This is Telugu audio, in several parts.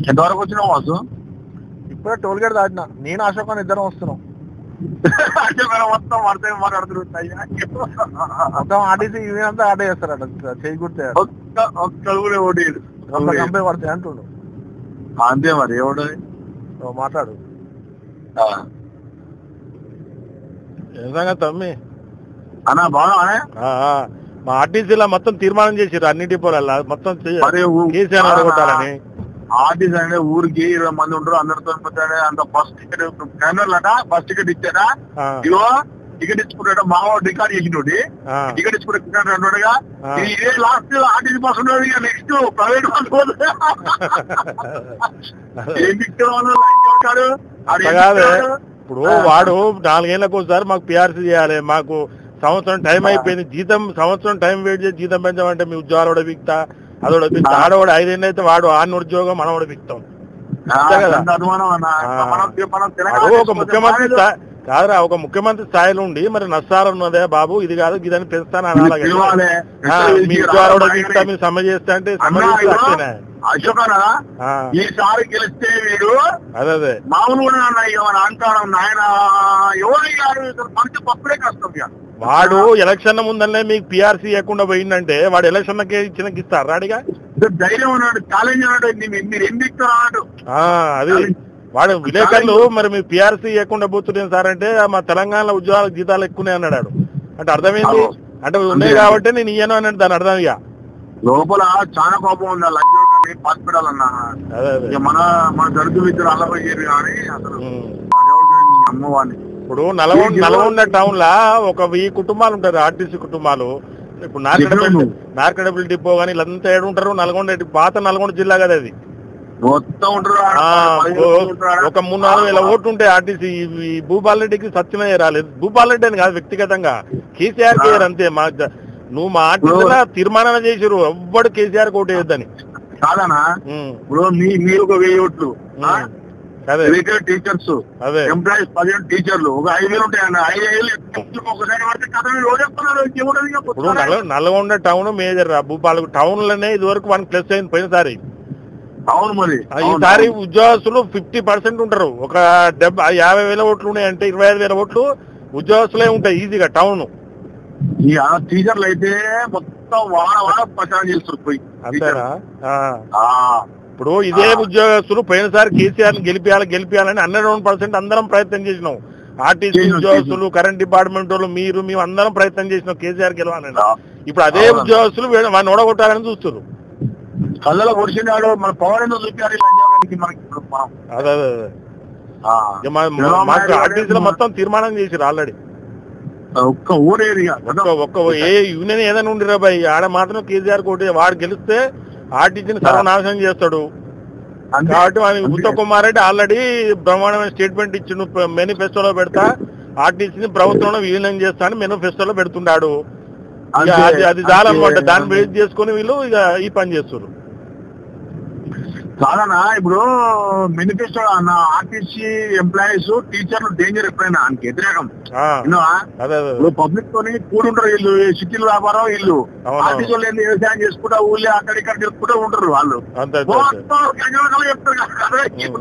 ఎంతవరకు వచ్చినావు వాసు ఇప్పుడే టోల్ గేట్ దాటినా నేను అశోక్ అని ఇద్దరం వస్తున్నాం అంటే మనం మొత్తం వరుసగా మాట్లాడుతున్నాయి మొత్తం ఆర్టీసీ యూనియన్ అంతా ఆర్డర్ చేస్తారట చేయి గుర్తే ఒక్క ఒక్కడు కూడా ఓడి కంపెనీ పడతాయి అంటుండు అంతే మరి ఎవడు ఓ మాట్లాడు ఆ. నిజంగా తమ్మి అన్నా బాగున్నావానే ఆ, ఆ. మా ఆర్టీసీలో మొత్తం తీర్మానం చేసిర్రు అన్ని డిపోలలో మొత్తం చే- మరి ఊ- కేసీఆర్ అడగొట్టాలని ఆర్టిస్ట్ అంటే ఊరికి ఇరవై మంది ఉంటారు అందరితో పోతాడు అంత బస్ టికెట్ కన్నర్లట బస్ టికెట్ ఇచ్చాడా ఆ, ఇగో టికెట్ ఇచ్చుకుంటాడు మావాడు రికార్డ్ చేసినోడి ఆ, టికెట్ ఇచ్చుకుంటే అంటాడుగా ఆ. ఇది ఇదే లాస్ట్ ఆర్టీసీ బస్ ఉన్నాడు ఇక నెక్స్ట్ ప్రైవేట్ బస్ పోతుంది ఏం ఇచ్చిన వాళ్ళు లంచం ఉంటాడు ఆడు ఏం అట్లా కాదే ఇస్తాడు? ఇప్పుడు వాడు నాలుగేళ్లకు ఒకసారి మాకు పిఆర్సీ చేయాలి మాకు సంవత్సరం టైం అయిపోయింది జీతం సంవత్సరం టైం వెయిట్ చేసి జీతం పెంచమంటే మీ ఉద్యోగాలు కూడా బిక్తా అదోడ బిక్తా ఆ. ఆడవాడు ఐదేళ్ళు అయితే వాడు ఆడిన ఉద్యోగం మనం కూడా బిక్తాం ఆ, అంతే కదా? అంత అనుమానం అన్న ఆ. మనం మనం తెలంగాణ అదో ఒక తీసుకొస్తే ముఖ్యమంత్రి బాగాలేదు. స్థాయి కాదురా ఒక ముఖ్యమంత్రి స్థాయిలో ఉండి మరి నష్టాలు ఉన్నదే బాబు ఇది కాదు ఇదని పెంచుతాను మీరు అనాలి కదా. పిలవాలి. ఆ, ఎక్కడ మీ పిలిచి ఉద్యోగాలు కూడా రావాలి. బిక్తా మీరు సమ్మె చేస్తే అంటే సమ్మె అన్నా, చేస్తే ఇగో, అట్లనే. అశోక్ అన్న ఆ, ఈసారి గెలిస్తే వీడు అదే అదే మామూలు కూడా నాన్న ఏమైనా అంటాను నాయన ఎవరి గారు మనకి పప్పుడే కష్టం ఇక వాడు ఎలక్షన్ ముందనే మీకు పిఆర్సీ ఇవ్వకుండా పోయిందంటే వాడు ఎలక్షన్ ఇచ్చిన ఇస్తారు రాడిగా ఇది ధైర్యం ఉన్నాడు ఛాలెంజ్ అన్నాడు మీ- మీరు ఎన్ని ఇస్తారు అన్నాడు ఆ, అది వాడు విలేకరులు మరి మీరు పిఆర్సీ ఇవ్వకుండా పోతున్నాయి సార్ అంటే మా తెలంగాణలో ఉద్యోగాల జీతాలు ఎక్కువనే అన్నాడు వాడు. అంటే అర్థమైంది అవును. అంటే ఉన్నాయి అంతే. కాబట్టి నేను ఇయ్యను అన్నాడు దాని అర్థం ఇక లోపల చాలా కోపం ఉంది లంచం పాసిపెట్టాలన్నా అదే అదే ఇక మన మన దళితులు ఇద్దరు అల్లబోయారు కానీ అసలు ఉమ్. అదేవిధంగా నీ అమ్మవాడిని ఇప్పుడు నల్గొండ నల్గొండ టౌన్ లా ఒక వెయ్యి కుటుంబాలు ఉంటారు ఆర్టీసీ కుటుంబాలు ఇప్పుడు నార్కడపల్లి చెప్పాను. నార్కడపల్లి డిపో కానీ వీళ్ళంతా ఏడు ఉంటారు నల్గొండ పాత నల్గొండ జిల్లా కదా అది మొత్తం ఉంటారు ఆడ. ఆ, పది ఓ- మంది ఉంటారు ఆడ. ఒక మూడు నాలుగు వేల ఓట్లు ఉంటాయి ఆర్టీసీ ఈ భూపాల్ రెడ్డికి సత్యమే రాలేదు భూపాల్ రెడ్డి అని కాదు వ్యక్తిగతంగా కేసీఆర్ కి అంతే మా జ- నువ్వు మా ఆర్టీసీలో తీర్మానం చేసిరు ఎవ్వడు కేసీఆర్ కోట వేయొద్దని కాదనా ఉమ్, ఇప్పుడు మీ మీరు ఒక వెయ్యి ఓట్లు ఆ? ఉమ్. అదే రిటైర్ టీచర్స్ అదే ఎంప్లాయీస్ పదిహేను టీచర్లు ఒక ఐదు వేలు ఉంటాయన్న ఐదు వేలు ఒకసారి పడితే కథ మీరు ఓడేస్తున్నారు ఇంకేముండదు ఇక ఇప్పుడు నల్ నల్గొండ టౌన్ మేజర్ రా భూపాల్ టౌన్ లోనే ఇది వరకు వన్ ప్లస్ అయింది పోయినసారి అవును మరి ఆ, ఈసారి ఉద్యోగస్తులు ఫిఫ్టీ పర్సెంట్ ఉంటారు ఒక డెబ్బై యాభై వేల ఓట్లు ఉన్నాయంటే ఇరవై ఐదు వేల ఓట్లు ఉద్యోగస్తులే ఉంటాయి ఈజీగా టౌన్ ఈ ఆ టీచర్లు అయితే మొత్తం వాడ వాడ ప్రచారం చేస్తారు పోయి అంతేనా ఆ. ఆ, ఇప్పుడు ఇదే ఆ. ఉద్యోగస్తులు పోయినసారి కేసీఆర్ ని గెలిపించాలి గెలిపించాలని హండ్రెడ్ వన్ పర్సెంట్ అందరం ప్రయత్నం చేసినాం ఆర్టీసీ చేసినాం, ఉద్యోగస్తులు కరెంట్ డిపార్ట్మెంట్ వాళ్ళు మీరు మేము అందరం ప్రయత్నం చేసినాం కేసీఆర్ గెలవాలని ఆ. ఇప్పుడు అదే అవునా. ఉద్యోగస్తులు వీళ్ళ- వాడిని ఓడగొట్టాలని చూస్తారు కళ్ళలో పొడిచినాడు మన పవర్ ఎందుకు చూపారు ఈ లంజానికి మనకి ఇప్పుడు మనం అదే అదే అదే. ఆ. ఇక మా- మా- చంద్రబాబు మాకు నాయుడు ఆర్టీసీలో గారు మొత్తం తీర్మానం చేసిరు ఆల్రెడీ ఒక్క ఊరేరియా ఒక్క ఒక్క ఏ యూనియన్ ఏదైనా ఉండిరా బాయ్ ఆడ మాత్రం కేసీఆర్ కోటి వాడు గెలిస్తే ఆర్టీసీని సర్వనాశనం చేస్తాడు అంతే. కాబట్టి వాని అంతే. ఉత్తమ్ కుమార్ రెడ్డి ఆల్రెడీ బ్రహ్మాండమైన స్టేట్మెంట్ ఇచ్చిండు మేనిఫెస్టోలో పెడతా ఆర్టీసీని ప్రభుత్వంలో విలీనం చేస్తా అని మేనిఫెస్టోలో పెడుతున్నాడు ఇక అంతే. అది అది చాలన్నమాట అంతే. దాన్ని బేస్ చేసుకొని వీళ్ళు ఇక ఈ పని చేస్తారు కాదన్నా ఇప్పుడు మేనిఫెస్టో అన్న ఆర్టీసీ ఎంప్లాయీస్ టీచర్లు డేంజర్ ఎప్పుడైనా ఆయనకి వ్యతిరేకం ఆ, విన్నావా? అదే అదే ఇప్పుడు పబ్లిక్ తోని కూడి ఉంటారు వీళ్ళు సిటీల వ్యాపారం వీళ్ళు అవును. ఆర్టీసీ వాళ్ళు ఏంది వ్యవసాయం చేసుకుంటా ఊళ్ళో అక్కడ ఇక్కడ తిరుగుకుంటూ ఉంటారు వాళ్ళు అంతే అంతే, అంతే మొత్తం గజగజలు చెప్తారు కదా.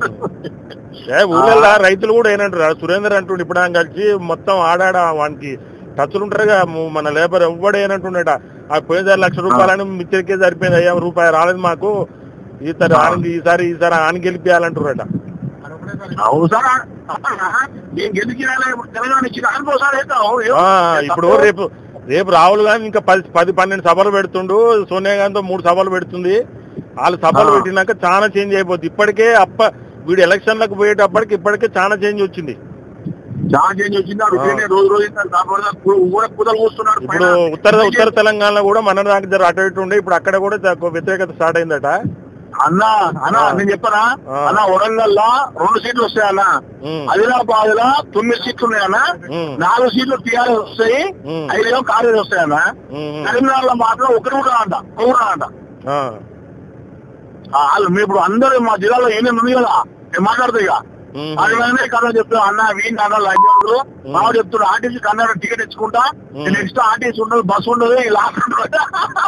ఏ ఊళ్ళో రైతులు కూడా ఏనంటారు సురేందర్ అంటుండే ఇప్పుడు ఆయన కలిసి మొత్తం ఆడాడ వానికి టచ్లు ఉంటారుగా ము- మన లేబర్ ఎవ్వడు ఏనంటుండట ఆ పోయినసారి లక్ష రూపాయలని మిత్రకే సరిపోయింది అయ్యా రూపాయి రాలేదు మాకు ఈసారి ఆనంద్ ఈసారి ఈసారి ఆని గెలిపియాలంటారట అవసరా నేను గెలిచిరాలే ఇప్పుడు తెలంగాణ ఇచ్చిన అనుకోసారి ఆ, ఇప్పుడు రేపు రేపు రాహుల్ గాంధీ ఇంకా పది పది పన్నెండు సభలు పెడుతుండు సోనియా గాంధీ మూడు సభలు పెడుతుంది వాళ్ళు సభలు ఆ. పెట్టినాక చాలా చేంజ్ అయిపోద్ది ఇప్పటికే అప్ప వీడు ఎలక్షన్లకు పోయేటప్పటికి ఇప్పటికే చాలా చేంజ్ వచ్చింది చాలా చేంజ్ వచ్చింది ఆ రొటీనే రోజు రోజు ఇంత కాపాడుతా కూడా కూదలు కూస్తున్నాడు ఇప్పుడు ఉత్తర ఉత్తర తెలంగాణలో కూడా మన దానికి జర అటు ఇటు ఉండే ఇప్పుడు అక్కడ కూడా జర వ్యతిరేకత స్టార్ట్ అయిందట అన్న అన్న ఆ. నేను చెప్పనా ఆ. అన్న వరంగల్లో రెండు సీట్లు వస్తాయి అన్న ఉమ్, ఆదిలాబాద్ లో తొమ్మిది సీట్లు ఉన్నాయి అన్న ఉమ్, నాలుగు సీట్లు టీఆర్ఎస్ వస్తాయి ఉమ్, ఐదేమో కాంగ్రెస్ వస్తాయి అన్న ఉమ్, ఉమ్, కరీంనగర్ లో మాత్రం ఒకటి కూడా అంట ఒకటి అంట ఆ, వాళ్ళు మేము ఇప్పుడు అందరూ మా జిల్లాలో యూనియన్ ఉంది కదా నేను మాట్లాడుతా ఇక మ్మ్. అదే కథ చెప్తాను అన్న వీళ్ళు అన్న లంజోడు బాగా చెప్తున్నాడు ఆర్టీసీ కన్నా టికెట్ ఇచ్చుకుంటా మ్మ్. నెక్స్ట్ ఆర్టీసీ ఉండదు బస్ ఉండదు ఈ లాస్ట్ ఉండదు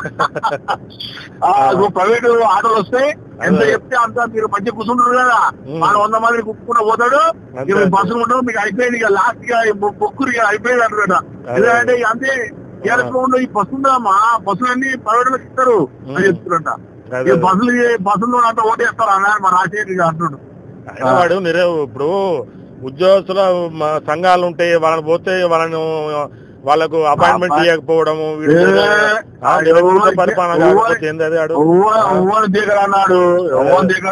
ప్రైవేట్ ఆటోలు వస్తాయి ఎంత అదే. చెప్తే అంత మీరు మంచిగా కూర్చుంటారు కదా మ్మ్. వాళ్ళు వంద మంది కుక్కున పోతాడు అంతే, ఇక అంతే. బస్సులు ఉండవు మీకు అయిపోయింది ఇక లాస్ట్ ఇక బొక్కురు ఇక అయిపోయింది అంటారు అదే. ఎందుకంటే ఇక అంతే కేరళలో ఉండే ఈ బస్సు ఉందమ్మా బస్సులు అన్ని ప్రైవేట్ లో ఇస్తారు అని మ్మ్. చెప్తున్నట అదే. ఈ బస్సులు బస్సులో అంతా ఓటేస్తారు అన్న మా రాజశేఖర్ గారు అంటున్నాడు అయినా వాడు నిరే ఇప్పుడు ఉద్యోగస్తుల మ- సంఘాలు ఉంటాయి వాళ్ళని పోతే వాళ్ళను వాళ్ళకు అపాయింట్మెంట్ అబ్బా. ఇవ్వకపోవడము వీడు ఏ, ఆ, అయ్యో, నిరంకుశ పరిపాలన ఎవరు- కాకపోతే ఏంది అది ఆడు ఓవన్ దగ్గర అన్నాడు ఓవన్ దగ్గర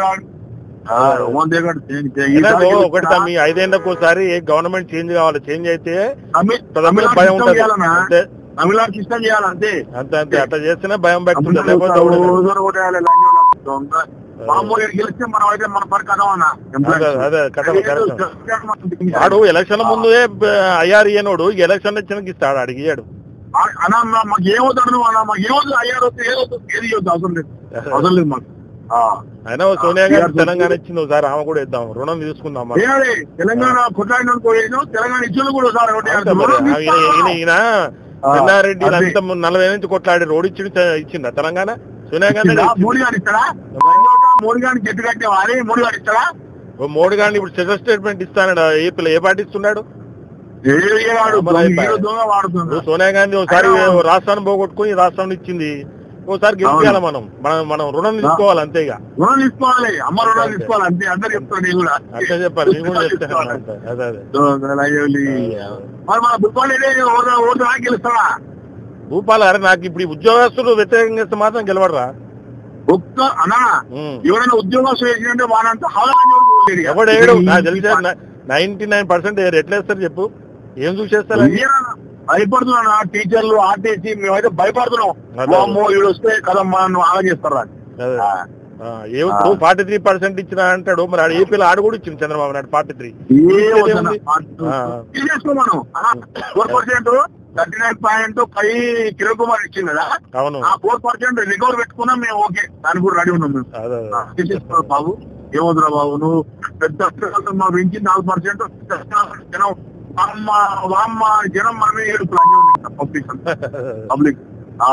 ఓవన్ దగ్గర అయినా ఓ ఒకటి తమ్మి ఐదేళ్లకు ఒకసారి గవర్నమెంట్ చేంజ్ కావాలి చేంజ్ అయితే ప్రజలకు తమిళనాడు భయం సిస్టమ్ ఉంటుంది చేయాలన్నా అంతే తమిళనాడు సిస్టమ్ చేయాలంతే అంతే అంతే అట్లా చేస్తేనే భయం భక్తి ఉంటుంది లేకపోతే ఎవడు లేదు. రోజు ఓటేయాలి లంజోడు దొంగ. మామూలు ఈడ గెలిస్తే మనం అయితే మన పని కదా అన్న అదే అదే కథ కరెక్ట్ వాడు ఎలక్షన్ ముందే ఐఆర్ ఇయ్యనోడు ఎలక్షన్ వచ్చినాక ఇస్తాడు అడిగి ఇయ్యాడు అన్న మాకు ఏమవుతాడు నువ్వు అన్న మాకు ఏమవుతుంది అయ్యారు వస్తే ఏదవుతుంది ఏది ఇవ్వద్దు అవసరం లేదు అవసరం లేదు మాకు ఆ. అయినా ఓ సోనియా గాంధీ తెలంగాణ ఇచ్చింది ఒకసారి ఆమె కూడా ఇద్దాం రుణం తీసుకుందాం మనం. ఏది తెలంగాణ కొట్లాడిన పోయాను తెలంగాణ ఇచ్చిన కూడా ఒకసారి ఒకటి అంతే మరి. ఆ, ఈయన ఈయన- ఈయన ఆ, చెన్నారెడ్డి అదే. అంత నలభై నుంచి కొట్లాడి రోడ్ ఇచ్చి ఇచ్చిందా తెలంగాణ సోనియా గాంధీ ఇచ్చిందా? ఇచ్చింది. మోడీ గారు ఇస్తాడా మోడీ గారిని చెట్టు కట్టే వారి మోడీ గారు ఇస్తాడా ఓ మోడీ గారిని ఇప్పుడు సెకండ్ స్టేట్మెంట్ ఇస్తాడు ఏ పిల్ల ఏ పార్టీ ఇస్తున్నాడు ఏ ఏ వాడు మరి దొంగ, అయిపోయి. హీరో దొంగ వాడుతుంది ఓ సోనియా గాంధీ ఒకసారి అయినా- ఓ రాష్ట్రాన్ని పోగొట్టుకుని ఈ రాష్ట్రాన్ని ఇచ్చింది ఒకసారి గెలిపించాలి మనం మనం మనం రుణం తీసుకోవాలి అంతే ఇక రుణం తీసుకోవాలి అమ్మ రుణం అంతే. తీసుకోవాలి అంతే అందరు చెప్తాను నేను కూడా అంతే చెప్పాలి నేను కూడా చెప్తాను అంతే. అదే అదే దొంగలు, అయ్యోలి. మరి మన బుక్కోళ్ళు ఓటు ఓటు నాకు గెలుస్తాడా భూపాల అరే నాకు ఇప్పుడు ఈ ఉద్యోగస్తులు వ్యతిరేకంగా ఇస్తే మాత్రం గెలవడరా ఒక్క అన్నా ఉమ్. ఎవరైనా ఉద్యోగం చేసినంటే వాడంతా హవా ఎవడేడు నాకు తెలిసే నైన్టీ నైన్ పర్సెంట్ ఎట్లేస్తారు చెప్పు ఏం చూసేస్తారు అది? భయపడుతున్నా టీచర్లు ఆర్టీసీ మేమైతే భయపడుతున్నాం అదే. వామ్మో వీడు వస్తే కదమ్మా నువ్వు ఆగా చేస్తారా అని. అదే ఆ. ఆ, ఏమిప్పుడు ఫార్టీ త్రీ పర్సెంట్ ఇచ్చిన అంటాడు మరి ఆడ ఏపీలో ఆడు కూడా ఇచ్చింది చంద్రబాబు నాయుడు ఫార్టీ త్రీ ఏ వద్దన్నా. ఆ. తీసేసుకో మనం four percent thirty nine point five Kiran Kumar ఇచ్చింది కదా అవును ఆ ఫోర్ పర్సెంట్ రికవర్ పెట్టుకున్నాం మేము ఓకే దానికి కూడా రెడీ ఉన్నాం మేము అదే ఆ, అదే తీసేసుకో బాబు ఏమవుతురా బాబు నువ్వు పెద్ద మా పెంచి నాలుగు పర్సెంట్ జనం వామ్మ వామ్మ జనం మనమే ఏడుపులు అన్నీ ఉన్నాయి పబ్లిక్ పబ్లిక్ ఆ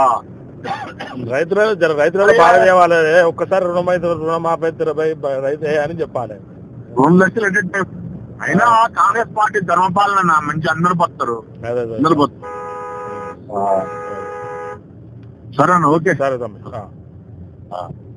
రైతులు జర రైతులలో బాగా చేయాలి ఏ, ఒక్కసారి రుణం అయితే రుణం ఆపైతే రైతు ఏ అని చెప్పాలి రెండు లక్షలు ఎట్ టైం అయినా కాంగ్రెస్ పార్టీ ధర్మపాలన మంచి అందరు పడతారు అదే అదే అందరు పడతారు సరే అన్న ఓకే సరే తమ్మి ఆ. ఆ.